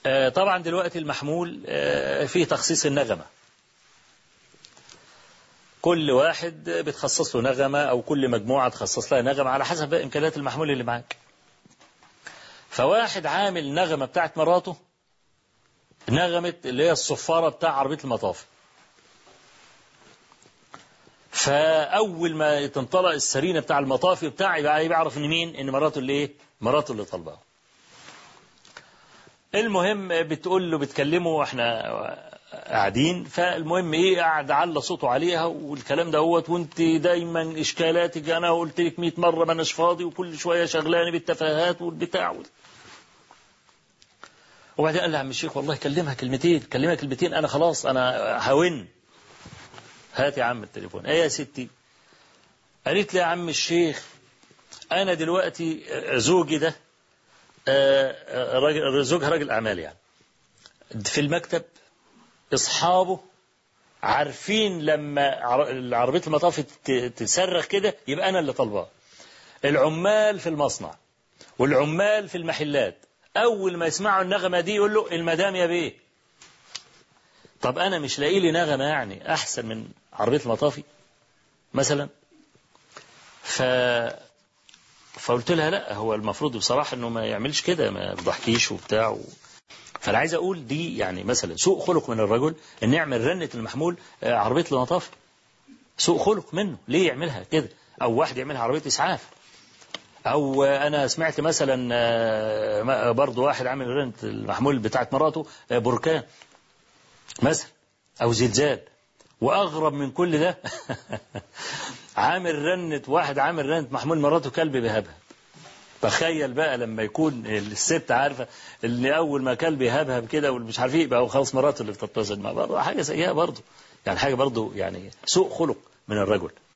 آه، طبعا دلوقتي المحمول آه، فيه تخصيص النغمة كل واحد بتخصص له نغمة أو كل مجموعة تخصص لها نغمة على حسب بقى إمكانيات المحمول اللي معاك فواحد عامل نغمة بتاعت مراته نغمة اللي هي الصفارة بتاع عربية المطاف فأول ما تنطلق السرينة بتاع المطافي بتاع يبقى بيعرف إن مين إن مراته اللي إيه مراته اللي طالباه المهم بتقول له بتكلمه واحنا قاعدين فالمهم ايه قاعد على صوته عليها والكلام دوت وانت دايما اشكالاتك انا قلت لك 100 مره ما اناش فاضي وكل شويه شغلاني بالتفاهات والبتاع وال... وبعدين قال لي يا عم الشيخ والله كلمها كلمتين كلمها كلمتين انا خلاص انا هون هات يا عم التليفون ايه يا ستي قالت لي يا عم الشيخ انا دلوقتي زوجي ده آه، راجل زوجها راجل اعمال يعني في المكتب اصحابه عارفين لما عر- عربيه المطاف ت- تصرخ كده يبقى انا اللي طالباه العمال في المصنع والعمال في المحلات اول ما يسمعوا النغمه دي يقول له المدام يا بيه طب انا مش لاقي لي نغمه يعني احسن من عربيه المطافي مثلا ف فقلت لها لا هو المفروض بصراحه انه ما يعملش كده ما يضحكيش وبتاع و... فانا عايز اقول دي يعني مثلا سوء خلق من الرجل ان يعمل رنه المحمول آه، عربيه المطاف سوء خلق منه ليه يعملها كده او واحد يعملها عربيه اسعاف او آه، انا سمعت مثلا آه، ما- برضو واحد عامل رنه المحمول بتاعت مراته آه، بركان مثلا او زلزال واغرب من كل ده عامل رنه واحد عامل رنه محمول مراته كلب بهبها تخيل بقى لما يكون الست عارفه ان اول ما كلب يهبهب كده والمش عارف ايه يبقى هو خلاص مراته اللي بتتصل مع برضه حاجه سيئه برضه يعني حاجه برضه يعني سوء خلق من الرجل